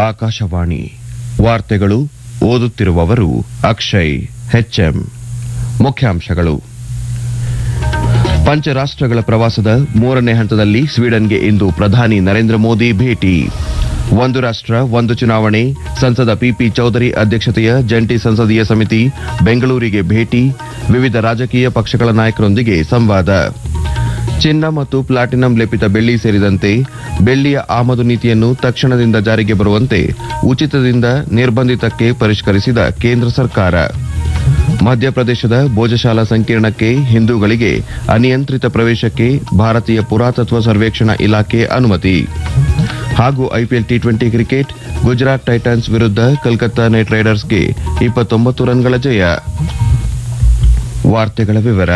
ಆಕಾಶವಾಣಿ ವಾರ್ತೆಗಳು ಓದುತ್ತಿರುವವರು ಅಕ್ಷಯ್ ಹೆಚ್ಎಂ ಮುಖ್ಯಾಂಶಗಳು ಪಂಚರಾಷ್ಟ್ರಗಳ ಪ್ರವಾಸದ ಮೂರನೇ ಹಂತದಲ್ಲಿ ಸ್ವೀಡನ್ಗೆ ಇಂದು ಪ್ರಧಾನಿ ನರೇಂದ್ರ ಮೋದಿ ಭೇಟಿ ಒಂದು ರಾಷ್ಟ್ರ ಒಂದು ಚುನಾವಣೆ ಸಂಸದ ಪಿಪಿ ಚೌಧರಿ ಅಧ್ಯಕ್ಷತೆಯ ಜಂಟಿ ಸಂಸದೀಯ ಸಮಿತಿ ಬೆಂಗಳೂರಿಗೆ ಭೇಟಿ ವಿವಿಧ ರಾಜಕೀಯ ಪಕ್ಷಗಳ ನಾಯಕರೊಂದಿಗೆ ಸಂವಾದ ಚಿನ್ನ ಮತ್ತು ಪ್ಲಾಟಿನಂ ಲೇಪಿತ ಬೆಳ್ಳಿ ಸೇರಿದಂತೆ ಬೆಳ್ಳಿಯ ಆಮದು ನೀತಿಯನ್ನು ತಕ್ಷಣದಿಂದ ಜಾರಿಗೆ ಬರುವಂತೆ ಉಚಿತದಿಂದ ನಿರ್ಬಂಧಿತಕ್ಕೆ ಪರಿಷ್ಕರಿಸಿದ ಕೇಂದ್ರ ಸರ್ಕಾರ ಮಧ್ಯಪ್ರದೇಶದ ಭೋಜಶಾಲಾ ಸಂಕೀರ್ಣಕ್ಕೆ ಹಿಂದೂಗಳಿಗೆ ಅನಿಯಂತ್ರಿತ ಪ್ರವೇಶಕ್ಕೆ ಭಾರತೀಯ ಪುರಾತತ್ವ ಸರ್ವೇಕ್ಷಣಾ ಇಲಾಖೆ ಅನುಮತಿ ಹಾಗೂ IPL T twenty cricket Gujarat Titans ವಿರುದ್ಧ ಕೋಲ್ಕತ್ತಾ ನೈಟ್ ರೈಡರ್ಸ್ಗೆ ಇಪ್ಪತ್ತೊಂಬತ್ತು ರನ್ಗಳ ಜಯ ವಾರ್ತೆಗಳ ವಿವರ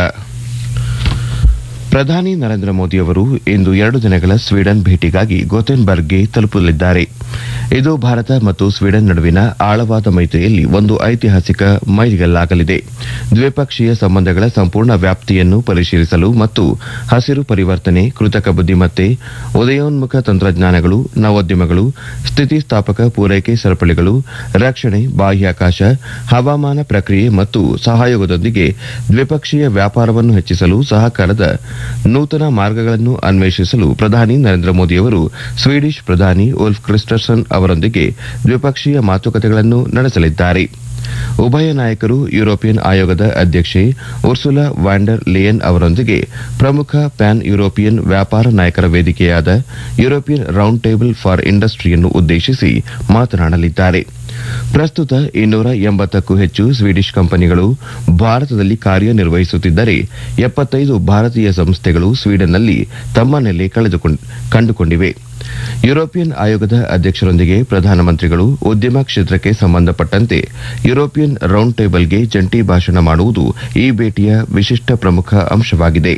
ಪ್ರಧಾನಿ ನರೇಂದ್ರ ಮೋದಿ ಅವರು ಇಂದು ಎರಡು ದಿನಗಳ ಸ್ವೀಡನ್ ಭೇಟಿಗಾಗಿ ಗೋತೆನ್ಬರ್ಗ್ಗೆ ತಲುಪಲಿದ್ದಾರೆ ಇದು ಭಾರತ ಮತ್ತು ಸ್ವೀಡನ್ ನಡುವಿನ ಆಳವಾದ ಮೈತ್ರಿಯಲ್ಲಿ ಒಂದು ಐತಿಹಾಸಿಕ ಮೈಲಿಗಲ್ಲಾಗಲಿದೆ ದ್ವಿಪಕ್ಷೀಯ ಸಂಬಂಧಗಳ ಸಂಪೂರ್ಣ ವ್ಯಾಪ್ತಿಯನ್ನು ಪರಿಶೀಲಿಸಲು ಮತ್ತು ಹಸಿರು ಪರಿವರ್ತನೆ ಕೃತಕ ಬುದ್ದಿಮತ್ತೆ ಉದಯೋನ್ಮುಖ ತಂತ್ರಜ್ಞಾನಗಳು ನವೋದ್ಯಮಗಳು ಸ್ಥಿತಿಸ್ಥಾಪಕ ಪೂರೈಕೆ ಸರಪಳಿಗಳು ರಕ್ಷಣೆ ಬಾಹ್ಯಾಕಾಶ ಹವಾಮಾನ ಪ್ರಕ್ರಿಯೆ ಮತ್ತು ಸಹಯೋಗದೊಂದಿಗೆ ದ್ವಿಪಕ್ಷೀಯ ವ್ಯಾಪಾರವನ್ನು ಹೆಚ್ಚಿಸಲು ಸಹಕಾರದ ನೂತನ ಮಾರ್ಗಗಳನ್ನು ಅನ್ವೇಷಿಸಲು ಪ್ರಧಾನಿ ನರೇಂದ್ರ ಮೋದಿಯವರು ಸ್ವೀಡಿಷ್ ಪ್ರಧಾನಿ ಉಲ್ಫ್ ಕ್ರಿಸ್ಟರ್ಸನ್ ಅವರೊಂದಿಗೆ ದ್ವಿಪಕ್ಷೀಯ ಮಾತುಕತೆಗಳನ್ನು ನಡೆಸಲಿದ್ದಾರೆ ಉಭಯ ನಾಯಕರು ಯುರೋಪಿಯನ್ ಆಯೋಗದ ಅಧ್ಯಕ್ಷೆ ಉರ್ಸುಲಾ ವ್ಯಾಂಡರ್ ಲೇಯನ್ ಅವರೊಂದಿಗೆ ಪ್ರಮುಖ ಪ್ಯಾನ್ ಯುರೋಪಿಯನ್ ವ್ಯಾಪಾರ ನಾಯಕರ ವೇದಿಕೆಯಾದ ಯುರೋಪಿಯನ್ ರೌಂಡ್ ಟೇಬಲ್ ಫಾರ್ ಇಂಡಸ್ಟ್ರಿಯನ್ನು ಉದ್ದೇಶಿಸಿ ಮಾತನಾಡಲಿದ್ದಾರೆ ಪ್ರಸ್ತುತ ಇನ್ನೂರ ಎಂಬತ್ತಕ್ಕೂ ಹೆಚ್ಚು ಸ್ವೀಡಿಷ್ ಕಂಪನಿಗಳು ಭಾರತದಲ್ಲಿ ಕಾರ್ಯನಿರ್ವಹಿಸುತ್ತಿದ್ದರೆ ಎಪ್ಪತ್ತೈದು ಭಾರತೀಯ ಸಂಸ್ಥೆಗಳು ಸ್ವೀಡನ್ನಲ್ಲಿ ತಮ್ಮ ನೆಲೆ ಕಂಡುಕೊಂಡಿವೆ ಯುರೋಪಿಯನ್ ಆಯೋಗದ ಅಧ್ಯಕ್ಷರೊಂದಿಗೆ ಪ್ರಧಾನಮಂತ್ರಿಗಳು ಉದ್ಯಮ ಕ್ಷೇತ್ರಕ್ಕೆ ಸಂಬಂಧಪಟ್ಟಂತೆ ಯುರೋಪಿಯನ್ ರೌಂಡ್ ಟೇಬಲ್ಗೆ ಜಂಟಿ ಭಾಷಣ ಮಾಡುವುದು ಈ ಭೇಟಿಯ ವಿಶಿಷ್ಟ ಪ್ರಮುಖ ಅಂಶವಾಗಿದೆ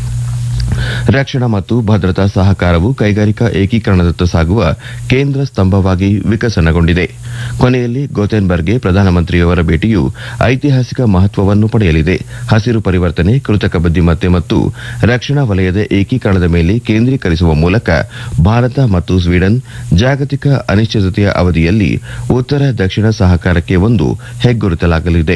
ರಕ್ಷಣಾ ಮತ್ತು ಭದ್ರತಾ ಸಹಕಾರವು ಕೈಗಾರಿಕಾ ಏಕೀಕರಣದತ್ತ ಸಾಗುವ ಕೇಂದ್ರ ಸ್ತಂಭವಾಗಿ ವಿಕಸನಗೊಂಡಿದೆ ಕೊನೆಯಲ್ಲಿ ಗೋತೆನ್ಬರ್ಗ್ಗೆ ಪ್ರಧಾನಮಂತ್ರಿಯವರ ಭೇಟಿಯು ಐತಿಹಾಸಿಕ ಮಹತ್ವವನ್ನು ಪಡೆಯಲಿದೆ ಹಸಿರು ಪರಿವರ್ತನೆ ಕೃತಕ ಬುದ್ದಿಮತ್ತೆ ಮತ್ತು ರಕ್ಷಣಾ ವಲಯದ ಏಕೀಕರಣದ ಮೇಲೆ ಕೇಂದ್ರೀಕರಿಸುವ ಮೂಲಕ ಭಾರತ ಮತ್ತು ಸ್ವೀಡನ್ ಜಾಗತಿಕ ಅನಿಶ್ಚಿತತೆಯ ಅವಧಿಯಲ್ಲಿ ಉತ್ತರ ದಕ್ಷಿಣ ಸಹಕಾರಕ್ಕೆ ಒಂದು ಹೆಗ್ಗುರುತಲಾಗಲಿದೆ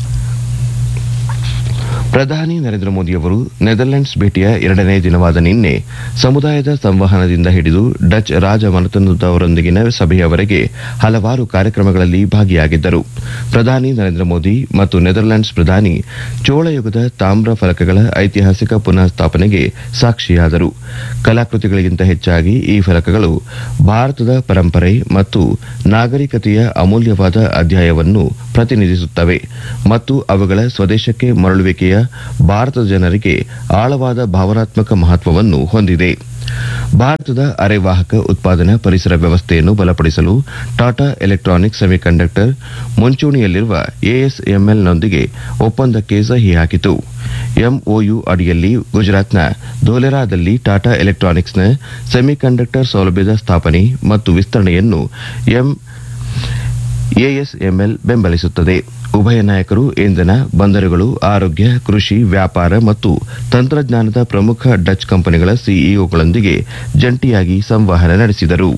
ಪ್ರಧಾನಿ ನರೇಂದ್ರ ಮೋದಿಯವರು ನೆದರ್ಲೆಂಡ್ಸ್ ಭೇಟಿಯ ಎರಡನೇ ದಿನವಾದ ನಿನ್ನೆ ಸಮುದಾಯದ ಸಂವಹನದಿಂದ ಹಿಡಿದು ಡಚ್ ರಾಜಮನೆತನದವರೊಂದಿಗಿನ ಸಭೆಯವರೆಗೆ ಹಲವಾರು ಕಾರ್ಯಕ್ರಮಗಳಲ್ಲಿ ಭಾಗಿಯಾಗಿದ್ದರು ಪ್ರಧಾನಿ ನರೇಂದ್ರ ಮೋದಿ ಮತ್ತು ನೆದರ್ಲೆಂಡ್ಸ್ ಪ್ರಧಾನಿ ಚೋಳಯುಗದ ತಾಮ್ರ ಫಲಕಗಳ ಐತಿಹಾಸಿಕ ಪುನಃ ಸ್ಥಾಪನೆಗೆ ಸಾಕ್ಷಿಯಾದರು ಕಲಾಕೃತಿಗಳಿಗಿಂತ ಹೆಚ್ಚಾಗಿ ಈ ಫಲಕಗಳು ಭಾರತದ ಪರಂಪರೆ ಮತ್ತು ನಾಗರಿಕತೆಯ ಅಮೂಲ್ಯವಾದ ಅಧ್ಯಾಯವನ್ನು ಪ್ರತಿನಿಧಿಸುತ್ತವೆ ಮತ್ತು ಅವುಗಳ ಸ್ವದೇಶಕ್ಕೆ ಮರಳುವಿಕೆಯ ಭಾರತದ ಜನರಿಗೆ ಆಳವಾದ ಭಾವನಾತ್ಮಕ ಮಹತ್ವವನ್ನು ಹೊಂದಿದೆ ಭಾರತದ ಅರೆವಾಹಕ ಉತ್ಪಾದನಾ ಪರಿಸರ ವ್ಯವಸ್ಥೆಯನ್ನು ಬಲಪಡಿಸಲು ಟಾಟಾ ಎಲೆಕ್ಟ್ರಾನಿಕ್ಸ್ ಸೆಮಿಕಂಡಕ್ಟರ್ ಮುಂಚೂಣಿಯಲ್ಲಿರುವ ಎಎಸ್ಎಂಎಲ್ನೊಂದಿಗೆ ಒಪ್ಪಂದಕ್ಕೆ ಸಹಿ ಹಾಕಿತು ಎಂಒಯು ಅಡಿಯಲ್ಲಿ ಗುಜರಾತ್ನ ಧೋಲೆರಾದಲ್ಲಿ ಟಾಟಾ ಎಲೆಕ್ಟ್ರಾನಿಕ್ಸ್ನ ಸೆಮಿಕಂಡಕ್ಟರ್ ಸೌಲಭ್ಯದ ಸ್ಥಾಪನೆ ಮತ್ತು ವಿಸ್ತರಣೆಯನ್ನು ಎಂ ಎಎಸ್ಎಂಎಲ್ ಬೆಂಬಲಿಸುತ್ತದೆ ಉಭಯ ನಾಯಕರು ಇಂಧನ ಬಂದರುಗಳು ಆರೋಗ್ಯ ಕೃಷಿ ವ್ಯಾಪಾರ ಮತ್ತು ತಂತ್ರಜ್ಞಾನದ ಪ್ರಮುಖ ಡಚ್ ಕಂಪನಿಗಳ ಸಿಇಒಗಳೊಂದಿಗೆ ಜಂಟಿಯಾಗಿ ಸಂವಹನ ನಡೆಸಿದರು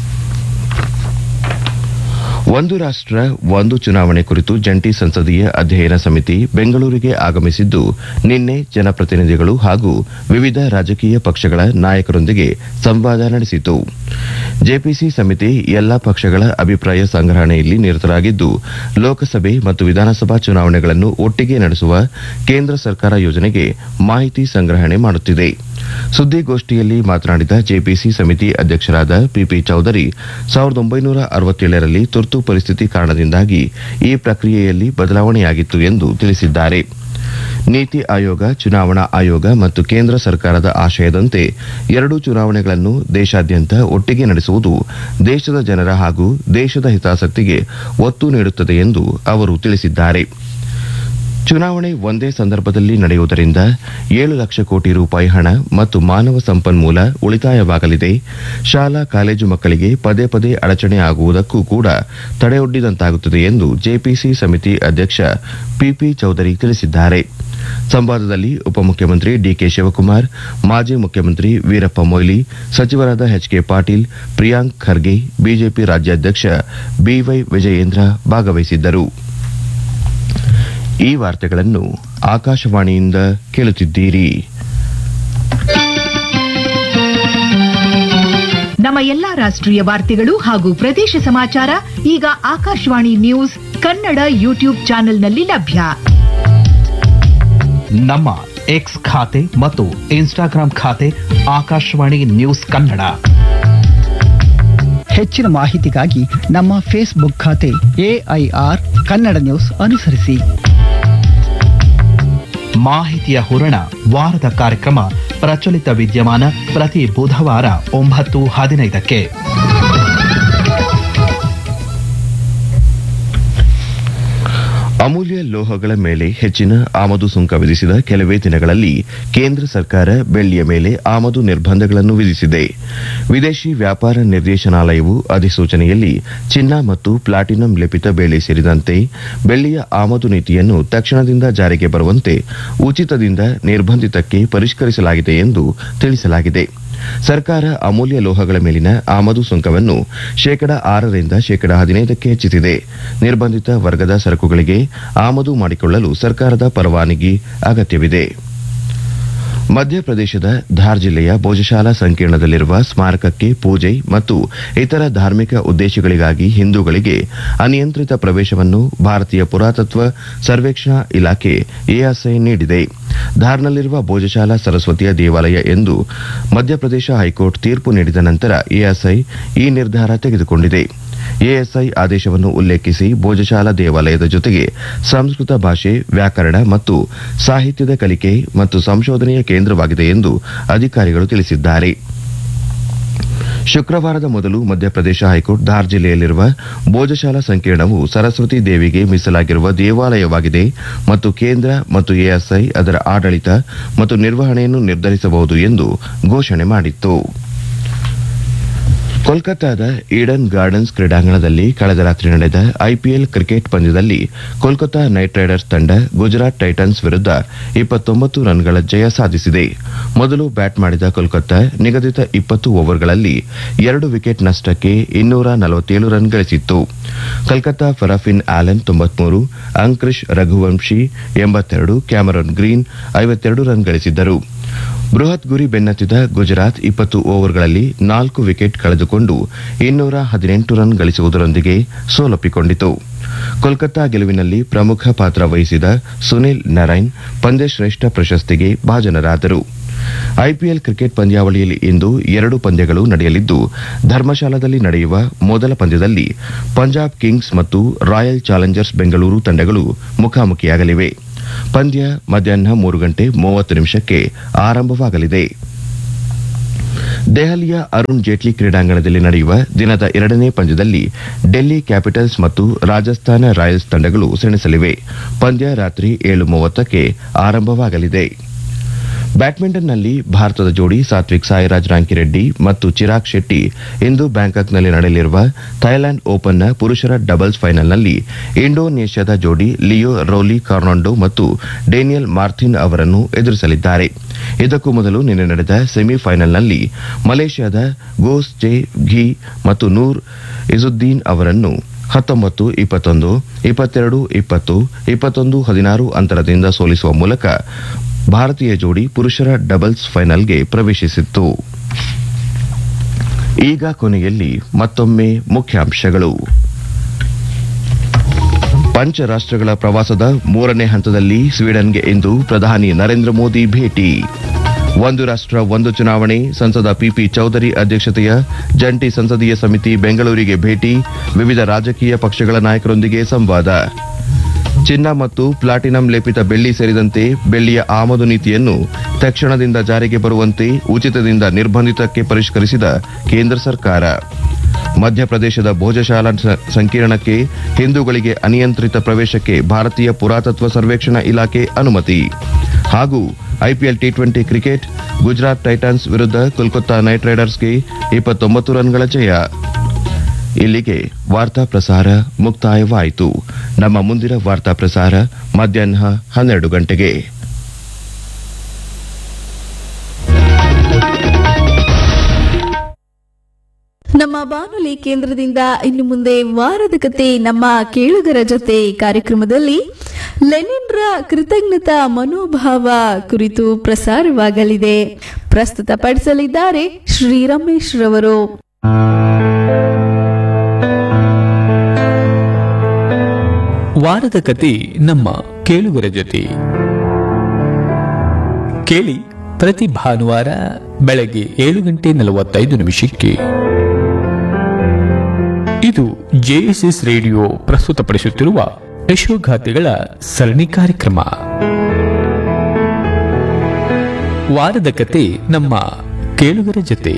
ಒಂದು ರಾಷ್ಟ್ರ ಒಂದು ಚುನಾವಣೆ ಕುರಿತು ಜಂಟಿ ಸಂಸದೀಯ ಅಧ್ಯಯನ ಸಮಿತಿ ಬೆಂಗಳೂರಿಗೆ ಆಗಮಿಸಿದ್ದು ನಿನ್ನೆ ಜನಪ್ರತಿನಿಧಿಗಳು ಹಾಗೂ ವಿವಿಧ ರಾಜಕೀಯ ಪಕ್ಷಗಳ ನಾಯಕರೊಂದಿಗೆ ಸಂವಾದ ನಡೆಸಿತು ಜೆಪಿಸಿ ಸಮಿತಿ ಎಲ್ಲಾ ಪಕ್ಷಗಳ ಅಭಿಪ್ರಾಯ ಸಂಗ್ರಹಣೆಯಲ್ಲಿ ನಿರತರಾಗಿದ್ದು ಲೋಕಸಭೆ ಮತ್ತು ವಿಧಾನಸಭಾ ಚುನಾವಣೆಗಳನ್ನು ಒಟ್ಟಿಗೆ ನಡೆಸುವ ಕೇಂದ್ರ ಸರ್ಕಾರ ಯೋಜನೆಗೆ ಮಾಹಿತಿ ಸಂಗ್ರಹಣೆ ಮಾಡುತ್ತಿದೆ ಸುದ್ದಿಗೋಷ್ಠಿಯಲ್ಲಿ ಮಾತನಾಡಿದ ಜೆಪಿಸಿ ಸಮಿತಿ ಅಧ್ಯಕ್ಷರಾದ ಪಿಪಿ ಚೌಧರಿ ಸಾವಿರದ ಒಂಬೈನೂರ ಅರವತ್ತೇಳರಲ್ಲಿ ತುರ್ತು ಪರಿಸ್ಥಿತಿ ಕಾರಣದಿಂದಾಗಿ ಈ ಪ್ರಕ್ರಿಯೆಯಲ್ಲಿ ಬದಲಾವಣೆಯಾಗಿತ್ತು ಎಂದು ತಿಳಿಸಿದ್ದಾರೆ ನೀತಿ ಆಯೋಗ ಚುನಾವಣಾ ಆಯೋಗ ಮತ್ತು ಕೇಂದ್ರ ಸರ್ಕಾರದ ಆಶಯದಂತೆ ಎರಡೂ ಚುನಾವಣೆಗಳನ್ನು ದೇಶಾದ್ಯಂತ ಒಟ್ಟಿಗೆ ನಡೆಸುವುದು ದೇಶದ ಜನರ ಹಾಗೂ ದೇಶದ ಹಿತಾಸಕ್ತಿಗೆ ಒತ್ತು ನೀಡುತ್ತದೆ ಎಂದು ಅವರು ತಿಳಿಸಿದ್ದಾರೆ ಚುನಾವಣೆ ಒಂದೇ ಸಂದರ್ಭದಲ್ಲಿ ನಡೆಯುವುದರಿಂದ ಏಳು ಲಕ್ಷ ಕೋಟಿ ರೂಪಾಯಿ ಹಣ ಮತ್ತು ಮಾನವ ಸಂಪನ್ಮೂಲ ಉಳಿತಾಯವಾಗಲಿದೆ ಶಾಲಾ ಕಾಲೇಜು ಮಕ್ಕಳಿಗೆ ಪದೇ ಪದೇ ಅಡಚಣೆ ಆಗುವುದಕ್ಕೂ ಕೂಡ ತಡೆಯೊಡ್ಡಿದಂತಾಗುತ್ತದೆ ಎಂದು ಜೆಪಿಸಿ ಸಮಿತಿ ಅಧ್ಯಕ್ಷ ಪಿಪಿ ಚೌಧರಿ ತಿಳಿಸಿದ್ದಾರೆ ಸಂವಾದದಲ್ಲಿ ಉಪಮುಖ್ಯಮಂತ್ರಿ ಡಿಕೆ ಶಿವಕುಮಾರ್ ಮಾಜಿ ಮುಖ್ಯಮಂತ್ರಿ ವೀರಪ್ಪ ಮೊಯ್ಲಿ ಸಚಿವರಾದ ಎಚ್ಕೆ ಪಾಟೀಲ್ ಪ್ರಿಯಾಂಕ್ ಖರ್ಗೆ ಬಿಜೆಪಿ ರಾಜ್ಯಾಧ್ಯಕ್ಷ ಬಿವೈ ವಿಜಯೇಂದ್ರ ಭಾಗವಹಿಸಿದ್ದರು ಈ ವಾರ್ತೆಗಳನ್ನು ಆಕಾಶವಾಣಿಯಿಂದ ಕೇಳುತ್ತಿದ್ದೀರಿ ನಮ್ಮ ಎಲ್ಲಾ ರಾಷ್ಟ್ರೀಯ ವಾರ್ತೆಗಳು ಹಾಗೂ ಪ್ರದೇಶ ಸಮಾಚಾರ ಈಗ ಆಕಾಶವಾಣಿ ನ್ಯೂಸ್ ಕನ್ನಡ ಯೂಟ್ಯೂಬ್ ಚಾನೆಲ್ನಲ್ಲಿ ಲಭ್ಯ ನಮ್ಮ ಎಕ್ಸ್ ಖಾತೆ ಮತ್ತು ಇನ್ಸ್ಟಾಗ್ರಾಂ ಖಾತೆ ಆಕಾಶವಾಣಿ ನ್ಯೂಸ್ ಕನ್ನಡ ಹೆಚ್ಚಿನ ಮಾಹಿತಿಗಾಗಿ ನಮ್ಮ ಫೇಸ್ಬುಕ್ ಖಾತೆ ಎಐಆರ್ ಕನ್ನಡ ನ್ಯೂಸ್ ಅನುಸರಿಸಿ ಮಾಹಿತಿಯ ಹೂರಣ ವಾರದ ಕಾರ್ಯಕ್ರಮ ಪ್ರಚಲಿತ ವಿದ್ಯಮಾನ ಪ್ರತಿ ಬುಧವಾರ ಒಂಬತ್ತು ಹದಿನೈದಕ್ಕೆ ಅಮೂಲ್ಯ ಲೋಹಗಳ ಮೇಲೆ ಹೆಚ್ಚಿನ ಆಮದು ಸುಂಕ ವಿಧಿಸಿದ ಕೆಲವೇ ದಿನಗಳಲ್ಲಿ ಕೇಂದ್ರ ಸರ್ಕಾರ ಬೆಳ್ಳಿಯ ಮೇಲೆ ಆಮದು ನಿರ್ಬಂಧಗಳನ್ನು ವಿಧಿಸಿದೆ ವಿದೇಶಿ ವ್ಯಾಪಾರ ನಿರ್ದೇಶನಾಲಯವು ಅಧಿಸೂಚನೆಯಲ್ಲಿ ಚಿನ್ನ ಮತ್ತು ಪ್ಲಾಟಿನಂ ಲೇಪಿತ ಬೆಳ್ಳಿ ಸೇರಿದಂತೆ ಬೆಳ್ಳಿಯ ಆಮದು ನೀತಿಯನ್ನು ತಕ್ಷಣದಿಂದ ಜಾರಿಗೆ ಬರುವಂತೆ ಉಚಿತದಿಂದ ನಿರ್ಬಂಧಿತಕ್ಕೆ ಪರಿಷ್ಕರಿಸಲಾಗಿದೆ ಎಂದು ತಿಳಿಸಲಾಗಿದೆ ಸರ್ಕಾರ ಅಮೂಲ್ಯ ಲೋಹಗಳ ಮೇಲಿನ ಆಮದು ಸುಂಕವನ್ನು ಶೇಕಡ ಆರರಿಂದ ಶೇಕಡ ಹದಿನೈದಕ್ಕೆ ಹೆಚ್ಚಿಸಿದೆ ನಿರ್ಬಂಧಿತ ವರ್ಗದ ಸರಕುಗಳಿಗೆ ಆಮದು ಮಾಡಿಕೊಳ್ಳಲು ಸರ್ಕಾರದ ಪರವಾನಗಿ ಅಗತ್ಯವಿದೆ ಮಧ್ಯಪ್ರದೇಶದ ಧಾರ್ ಜಿಲ್ಲೆಯ ಭೋಜಶಾಲಾ ಸಂಕೀರ್ಣದಲ್ಲಿರುವ ಸ್ಮಾರಕಕ್ಕೆ ಪೂಜೆ ಮತ್ತು ಇತರ ಧಾರ್ಮಿಕ ಉದ್ದೇಶಗಳಿಗಾಗಿ ಹಿಂದೂಗಳಿಗೆ ಅನಿಯಂತ್ರಿತ ಪ್ರವೇಶವನ್ನು ಭಾರತೀಯ ಪುರಾತತ್ವ ಸರ್ವೇಕ್ಷಣಾ ಇಲಾಖೆ ಎಎಸ್ಐ ನೀಡಿದೆ ಧಾರ್ನಲ್ಲಿರುವ ಭೋಜಶಾಲಾ ಸರಸ್ವತಿಯ ದೇವಾಲಯ ಎಂದು ಮಧ್ಯಪ್ರದೇಶ ಹೈಕೋರ್ಟ್ ತೀರ್ಪು ನೀಡಿದ ನಂತರ ಎಎಸ್ಐ ಈ ನಿರ್ಧಾರ ತೆಗೆದುಕೊಂಡಿದೆ ಎಎಸ್ಐ ಆದೇಶವನ್ನು ಉಲ್ಲೇಖಿಸಿ ಭೋಜಶಾಲಾ ದೇವಾಲಯದ ಜೊತೆಗೆ ಸಂಸ್ಕೃತ ಭಾಷೆ ವ್ಯಾಕರಣ ಮತ್ತು ಸಾಹಿತ್ಯದ ಕಲಿಕೆ ಮತ್ತು ಸಂಶೋಧನೆಯ ಕೇಂದ್ರವಾಗಿದೆ ಎಂದು ಅಧಿಕಾರಿಗಳು ತಿಳಿಸಿದ್ದಾರೆ ಶುಕ್ರವಾರದ ಮೊದಲು ಮಧ್ಯಪ್ರದೇಶ ಹೈಕೋರ್ಟ್ ಧಾರ್ ಜಿಲ್ಲೆಯಲ್ಲಿರುವ ಭೋಜಶಾಲಾ ಸಂಕೀರ್ಣವು ಸರಸ್ವತಿ ದೇವಿಗೆ ಮೀಸಲಾಗಿರುವ ದೇವಾಲಯವಾಗಿದೆ ಮತ್ತು ಕೇಂದ್ರ ಮತ್ತು ಎಎಸ್ಐ ಅದರ ಆಡಳಿತ ಮತ್ತು ನಿರ್ವಹಣೆಯನ್ನು ನಿರ್ಧರಿಸಬಹುದು ಎಂದು ಘೋಷಣೆ ಮಾಡಿತ್ತು ಕೋಲ್ಕತ್ತಾದ ಈಡನ್ ಗಾರ್ಡನ್ಸ್ ಕ್ರೀಡಾಂಗಣದಲ್ಲಿ ಕಳೆದ ರಾತ್ರಿ ನಡೆದ ಐಪಿಎಲ್ ಕ್ರಿಕೆಟ್ ಪಂದ್ಯದಲ್ಲಿ ಕೋಲ್ಕತಾ ನೈಟ್ ರೈಡರ್ಸ್ ತಂಡ ಗುಜರಾತ್ ಟೈಟನ್ಸ್ ವಿರುದ್ಧ ಇಪ್ಪತ್ತೊಂಬತ್ತು ರನ್ಗಳ ಜಯ ಸಾಧಿಸಿದೆ ಮೊದಲು ಬ್ಯಾಟ್ ಮಾಡಿದ ಕೋಲ್ಕತ್ತಾ ನಿಗದಿತ ಇಪ್ಪತ್ತು ಓವರ್ಗಳಲ್ಲಿ ಎರಡು ವಿಕೆಟ್ ನಷ್ಟಕ್ಕೆ ಇನ್ನೂರ ನಲವತ್ತೇಳು ರನ್ ಗಳಿಸಿತ್ತು ಕೋಲ್ಕತಾ ಫರಾಫಿನ್ ಆಲನ್ ತೊಂಬತ್ಮೂರು ಅಂಕ್ರಿಶ್ ರಘುವಂಶಿ ಎಂಬತ್ತೆರಡು ಕ್ಯಾಮರಾನ್ ಗ್ರೀನ್ ಐವತ್ತೆರಡು ರನ್ ಗಳಿಸಿದ್ದರು ಬೃಹತ್ ಗುರಿ ಬೆನ್ನತ್ತಿದ ಗುಜರಾತ್ ಇಪ್ಪತ್ತು ಓವರ್ಗಳಲ್ಲಿ ನಾಲ್ಕು ವಿಕೆಟ್ ಕಳೆದುಕೊಂಡು ಇನ್ನೂರ ಹದಿನೆಂಟು ರನ್ ಗಳಿಸುವುದರೊಂದಿಗೆ ಸೋಲೊಪ್ಪಿಕೊಂಡಿತು ಕೋಲ್ಕತ್ತಾ ಗೆಲುವಿನಲ್ಲಿ ಪ್ರಮುಖ ಪಾತ್ರ ವಹಿಸಿದ ಸುನಿಲ್ ನರೈನ್ ಪಂದ್ಯಶ್ರೇಷ್ಠ ಪ್ರಶಸ್ತಿಗೆ ಭಾಜನರಾದರು ಐಪಿಎಲ್ ಕ್ರಿಕೆಟ್ ಪಂದ್ಯಾವಳಿಯಲ್ಲಿ ಇಂದು ಎರಡು ಪಂದ್ಯಗಳು ನಡೆಯಲಿದ್ದು ಧರ್ಮಶಾಲಾದಲ್ಲಿ ನಡೆಯುವ ಮೊದಲ ಪಂದ್ಯದಲ್ಲಿ ಪಂಜಾಬ್ ಕಿಂಗ್ಸ್ ಮತ್ತು ರಾಯಲ್ ಚಾಲೆಂಜರ್ಸ್ ಬೆಂಗಳೂರು ತಂಡಗಳು ಮುಖಾಮುಖಿಯಾಗಲಿವೆ ಪಂದ್ಯ ಮಧ್ಯಾಹ್ನ ಮೂರು ಗಂಟೆ ಮೂವತ್ತು ನಿಮಿಷಕ್ಕೆ ಆರಂಭವಾಗಲಿದೆ ದೆಹಲಿಯ ಅರುಣ್ ಜೇಟ್ಲಿ ಕ್ರೀಡಾಂಗಣದಲ್ಲಿ ನಡೆಯುವ ದಿನದ ಎರಡನೇ ಪಂದ್ಯದಲ್ಲಿ ಡೆಲ್ಲಿ ಕ್ಯಾಪಿಟಲ್ಸ್ ಮತ್ತು ರಾಜಸ್ಥಾನ ರಾಯಲ್ಸ್ ತಂಡಗಳು ಸೆಣಸಲಿವೆ ಪಂದ್ಯ ರಾತ್ರಿ ಏಳು ಮೂವತ್ತಕ್ಕೆ ಆರಂಭವಾಗಲಿದೆ ಬ್ಯಾಡ್ಮಿಂಟನ್ನಲ್ಲಿ ಭಾರತದ ಜೋಡಿ ಸಾತ್ವಿಕ್ ಸಾಯಿರಾಜ್ ರಾಂಕಿರೆಡ್ಡಿ ಮತ್ತು ಚಿರಾಗ್ ಶೆಟ್ಟಿ ಇಂದು ಬ್ಯಾಂಕಾಕ್ನಲ್ಲಿ ನಡೆಯಲಿರುವ ಥೈಲ್ಯಾಂಡ್ ಓಪನ್ನ ಪುರುಷರ ಡಬಲ್ಸ್ ಫೈನಲ್ನಲ್ಲಿ ಇಂಡೋನೇಷ್ಯಾದ ಜೋಡಿ ಲಿಯೋ ರೋಲಿ ಕಾರ್ನಾಂಡೋ ಮತ್ತು ಡೇನಿಯಲ್ ಮಾರ್ಥಿನ್ ಅವರನ್ನು ಎದುರಿಸಲಿದ್ದಾರೆ ಇದಕ್ಕೂ ಮೊದಲು ನಿನ್ನೆ ನಡೆದ ಸೆಮಿಫೈನಲ್ನಲ್ಲಿ ಮಲೇಷ್ಯಾದ ಗೋಸ್ ಜೆ ಘಿ ಮತ್ತು ನೂರ್ ಇಜುದ್ದೀನ್ ಅವರನ್ನು ಹತ್ತೊಂಬತ್ತು ಇಪ್ಪತ್ತೊಂದು ಇಪ್ಪತ್ತೆರಡು ಇಪ್ಪತ್ತು ಇಪ್ಪತ್ತೊಂದು ಹದಿನಾರು ಅಂತರದಿಂದ ಸೋಲಿಸುವ ಮೂಲಕ ಭಾರತೀಯ ಜೋಡಿ ಪುರುಷರ ಡಬಲ್ಸ್ ಫೈನಲ್ಗೆ ಪ್ರವೇಶಿಸಿತ್ತು ಈಗ ಕೊನೆಯಲ್ಲಿ ಮತ್ತೊಮ್ಮೆ ಮುಖ್ಯಾಂಶಗಳು ಪಂಚ ರಾಷ್ಟ್ರಗಳ ಪ್ರವಾಸದ ಮೂರನೇ ಹಂತದಲ್ಲಿ ಸ್ವೀಡನ್ಗೆ ಇಂದು ಪ್ರಧಾನಿ ನರೇಂದ್ರ ಮೋದಿ ಭೇಟಿ ಒಂದು ರಾಷ್ಟ್ರ ಒಂದು ಚುನಾವಣೆ ಸಂಸದ ಪಿಪಿ ಚೌಧರಿ ಅಧ್ಯಕ್ಷತೆಯ ಜಂಟಿ ಸಂಸದೀಯ ಸಮಿತಿ ಬೆಂಗಳೂರಿಗೆ ಭೇಟಿ ವಿವಿಧ ರಾಜಕೀಯ ಪಕ್ಷಗಳ ನಾಯಕರೊಂದಿಗೆ ಸಂವಾದ ಚಿನ್ನ ಮತ್ತು ಪ್ಲಾಟಿನಂ ಲೇಪಿತ ಬೆಳ್ಳಿ ಸೇರಿದಂತೆ ಬೆಳ್ಳಿಯ ಆಮದು ನೀತಿಯನ್ನು ತಕ್ಷಣದಿಂದ ಜಾರಿಗೆ ಬರುವಂತೆ ಉಚಿತದಿಂದ ನಿರ್ಬಂಧಿತಕ್ಕೆ ಪರಿಷ್ಕರಿಸಿದ ಕೇಂದ್ರ ಸರ್ಕಾರ ಮಧ್ಯಪ್ರದೇಶದ ಭೋಜಶಾಲಾ ಸ- ಸಂಕೀರ್ಣಕ್ಕೆ ಹಿಂದೂಗಳಿಗೆ ಅನಿಯಂತ್ರಿತ ಪ್ರವೇಶಕ್ಕೆ ಭಾರತೀಯ ಪುರಾತತ್ವ ಸರ್ವೇಕ್ಷಣಾ ಇಲಾಖೆ ಅನುಮತಿ ಹಾಗೂ IPL T twenty cricket Gujarat Titans ವಿರುದ್ಧ ಕೋಲ್ಕತ್ತಾ ನೈಟ್ ರೈಡರ್ಸ್ಗೆ ಇಪ್ಪತ್ತೊಂಬತ್ತು ರನ್ಗಳ ಜಯ ಇಲ್ಲಿಗೆ ವಾರ್ತಾ ಪ್ರಸಾರ ಮುಕ್ತಾಯವಾಯಿತು ನಮ್ಮ ಮುಂದಿನ ವಾರ್ತಾ ಪ್ರಸಾರ ಮಧ್ಯಾಹ್ನ ಹನ್ನೆರಡು ಗಂಟೆಗೆ ನಮ್ಮ ಬಾನುಲಿ ಕೇಂದ್ರದಿಂದ ಇನ್ನು ಮುಂದೆ ವಾರದ ಕತೆ ನಮ್ಮ ಕೇಳುಗರ ಜೊತೆ ಕಾರ್ಯಕ್ರಮದಲ್ಲಿ ಲೆನಿನ್ರ ಕೃತಜ್ಞತಾ ಮನೋಭಾವ ಕುರಿತು ಪ್ರಸಾರವಾಗಲಿದೆ ಪ್ರಸ್ತುತಪಡಿಸಲಿದ್ದಾರೆ ಶ್ರೀ ರಮೇಶ್ ರವರು ವಾರದ ಕತೆ ನಮ್ಮ ಕೇಳುಗರ ಜೊತೆ ಕೇಳಿ ಪ್ರತಿ ಭಾನುವಾರ ಬೆಳಗ್ಗೆ ಏಳು ಗಂಟೆ ನಲವತ್ತೈದು ನಿಮಿಷಕ್ಕೆ ಇದು ಜೆಎಸ್ಎಸ್ ರೇಡಿಯೋ ಪ್ರಸ್ತುತಪಡಿಸುತ್ತಿರುವ ಯಶೋಗಾಥೆಗಳ ಸರಣಿ ಕಾರ್ಯಕ್ರಮ ವಾರದ ಕತೆ ನಮ್ಮ ಕೇಳುಗರ ಜೊತೆ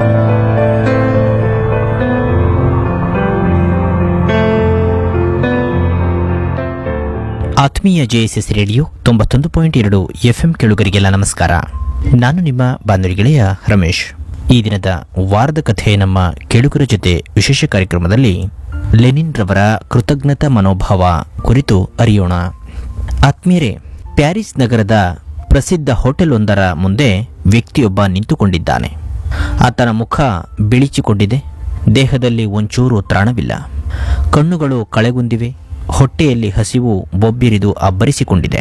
ಆತ್ಮೀಯ ಜೆಎಸ್ಎಸ್ ರೇಡಿಯೋ ತೊಂಬತ್ತೊಂದು ಪಾಯಿಂಟ್ ಎರಡು ಎಫ್ಎಂ ಕೇಳುಗರಿಗೆಲ್ಲ ನಮಸ್ಕಾರ ನಾನು ನಿಮ್ಮ ಬಾನುಲಿ ಗೆಳೆಯ ರಮೇಶ್ ಈ ದಿನದ ವಾರದ ಕಥೆ ನಮ್ಮ ಕೇಳುಗರ ಜೊತೆ ವಿಶೇಷ ಕಾರ್ಯಕ್ರಮದಲ್ಲಿ ಲೆನಿನ್ ರವರ ಕೃತಜ್ಞತಾ ಮನೋಭಾವ ಕುರಿತು ಅರಿಯೋಣ ಆತ್ಮೀಯರೇ ಪ್ಯಾರಿಸ್ ನಗರದ ಪ್ರಸಿದ್ಧ ಹೋಟೆಲ್ ಒಂದರ ಮುಂದೆ ವ್ಯಕ್ತಿಯೊಬ್ಬ ನಿಂತುಕೊಂಡಿದ್ದಾನೆ ಆತನ ಮುಖ ಬಿಳಿಚಿಕೊಂಡಿದೆ ದೇಹದಲ್ಲಿ ಒಂಚೂರು ತ್ರಾಣವಿಲ್ಲ ಕಣ್ಣುಗಳು ಕಳೆಗುಂದಿವೆ ಹೊಟ್ಟೆಯಲ್ಲಿ ಹಸಿವು ಬೊಬ್ಬಿರಿದು ಅಬ್ಬರಿಸಿಕೊಂಡಿದೆ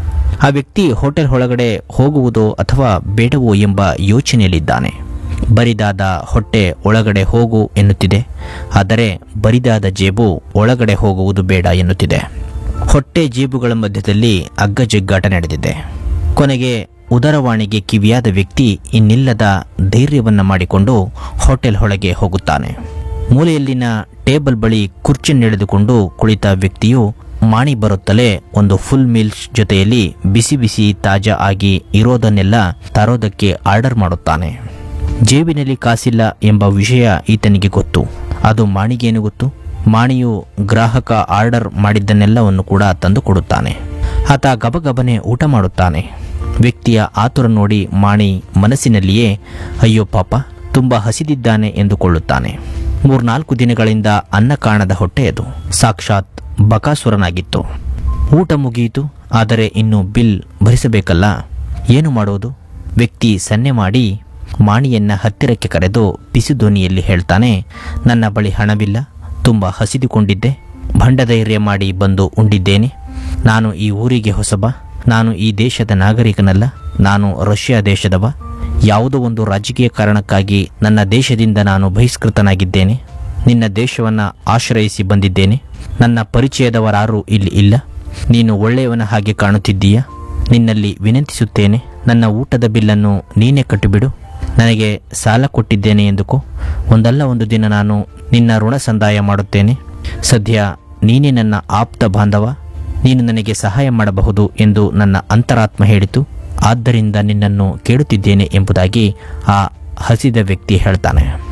ಆ ವ್ಯಕ್ತಿ ಹೋಟೆಲ್ ಒಳಗಡೆ ಹೋಗುವುದೋ ಅಥವಾ ಬೇಡವೋ ಎಂಬ ಯೋಚನೆಯಲ್ಲಿದ್ದಾನೆ ಬರಿದಾದ ಹೊಟ್ಟೆ ಒಳಗಡೆ ಹೋಗು ಎನ್ನುತ್ತಿದೆ ಆದರೆ ಬರಿದಾದ ಜೇಬು ಒಳಗಡೆ ಹೋಗುವುದು ಬೇಡ ಎನ್ನುತ್ತಿದೆ ಹೊಟ್ಟೆ ಜೇಬುಗಳ ಮಧ್ಯದಲ್ಲಿ ಅಗ್ಗಜಗ್ಗಾಟ ನಡೆದಿದೆ ಕೊನೆಗೆ ಉದರವಾಣಿಗೆ ಕಿವಿಯಾದ ವ್ಯಕ್ತಿ ಇನ್ನಿಲ್ಲದ ಧೈರ್ಯವನ್ನ ಮಾಡಿಕೊಂಡು ಹೋಟೆಲ್ ಒಳಗೆ ಹೋಗುತ್ತಾನೆ ಮೂಲೆಯಲ್ಲಿನ ಟೇಬಲ್ ಬಳಿ ಕುರ್ಚಿಯನ್ನೆಳೆದುಕೊಂಡು ಕುಳಿತ ವ್ಯಕ್ತಿಯು ಮಾಣಿ ಬರುತ್ತಲೇ ಒಂದು ಫುಲ್ ಮೀಲ್ಸ್ ಜೊತೆಯಲ್ಲಿ ಬಿಸಿ ಬಿಸಿ ತಾಜಾ ಆಗಿ ಇರೋದನ್ನೆಲ್ಲ ತರೋದಕ್ಕೆ ಆರ್ಡರ್ ಮಾಡುತ್ತಾನೆ ಜೇಬಿನಲ್ಲಿ ಕಾಸಿಲ್ಲ ಎಂಬ ವಿಷಯ ಈತನಿಗೆ ಗೊತ್ತು ಅದು ಮಾಣಿಗೇನು ಗೊತ್ತು ಮಾಣಿಯು ಗ್ರಾಹಕ ಆರ್ಡರ್ ಮಾಡಿದ್ದನ್ನೆಲ್ಲವನ್ನು ಕೂಡ ತಂದು ಕೊಡುತ್ತಾನೆ ಆತ ಗಬಗಬನೆ ಊಟ ಮಾಡುತ್ತಾನೆ ವ್ಯಕ್ತಿಯ ಆತುರ ನೋಡಿ ಮಾಣಿ ಮನಸ್ಸಿನಲ್ಲಿಯೇ ಅಯ್ಯೋ ಪಾಪ ತುಂಬ ಹಸಿದಿದ್ದಾನೆ ಎಂದುಕೊಳ್ಳುತ್ತಾನೆ ಮೂರ್ನಾಲ್ಕು ದಿನಗಳಿಂದ ಅನ್ನ ಕಾಣದ ಹೊಟ್ಟೆಯದು ಸಾಕ್ಷಾತ್ ಬಕಾಸುರನಾಗಿತ್ತು ಊಟ ಮುಗಿಯಿತು ಆದರೆ ಇನ್ನು ಬಿಲ್ ಭರಿಸಬೇಕಲ್ಲ ಏನು ಮಾಡೋದು ವ್ಯಕ್ತಿ ಸನ್ನೆ ಮಾಡಿ ಮಾಣಿಯನ್ನ ಹತ್ತಿರಕ್ಕೆ ಕರೆದು ಬಿಸಿ ಧ್ವನಿಯಲ್ಲಿ ಹೇಳ್ತಾನೆ ನನ್ನ ಬಳಿ ಹಣವಿಲ್ಲ ತುಂಬ ಹಸಿದುಕೊಂಡಿದ್ದೆ ಭಂಡಧೈರ್ಯ ಮಾಡಿ ಬಂದು ಉಂಡಿದ್ದೇನೆ ನಾನು ಈ ಊರಿಗೆ ಹೊಸಬ ನಾನು ಈ ದೇಶದ ನಾಗರಿಕನಲ್ಲ ನಾನು ರಷ್ಯಾ ದೇಶದವ ಯಾವುದೋ ಒಂದು ರಾಜಕೀಯ ಕಾರಣಕ್ಕಾಗಿ ನನ್ನ ದೇಶದಿಂದ ನಾನು ಬಹಿಷ್ಕೃತನಾಗಿದ್ದೇನೆ ನಿನ್ನ ದೇಶವನ್ನು ಆಶ್ರಯಿಸಿ ಬಂದಿದ್ದೇನೆ ನನ್ನ ಪರಿಚಯದವರಾರೂ ಇಲ್ಲಿ ಇಲ್ಲ ನೀನು ಒಳ್ಳೆಯವನ ಹಾಗೆ ಕಾಣುತ್ತಿದ್ದೀಯ ನಿನ್ನಲ್ಲಿ ವಿನಂತಿಸುತ್ತೇನೆ ನನ್ನ ಊಟದ ಬಿಲ್ಲನ್ನು ನೀನೇ ಕಟ್ಟಿಬಿಡು ನನಗೆ ಸಾಲ ಕೊಟ್ಟಿದ್ದೇನೆ ಎಂದುಕೋ ಒಂದಲ್ಲ ಒಂದು ದಿನ ನಾನು ನಿನ್ನ ಋಣ ಸಂದಾಯ ಮಾಡುತ್ತೇನೆ ಸದ್ಯ ನೀನೇ ನನ್ನ ಆಪ್ತ ಬಾಂಧವ ನೀನು ನನಗೆ ಸಹಾಯ ಮಾಡಬಹುದು ಎಂದು ನನ್ನ ಅಂತರಾತ್ಮ ಹೇಳಿತು ಆದ್ದರಿಂದ ನಿನ್ನನ್ನು ಕೇಳುತ್ತಿದ್ದೇನೆ ಎಂಬುದಾಗಿ ಆ ಹಸಿದ ವ್ಯಕ್ತಿ ಹೇಳ್ತಾನೆ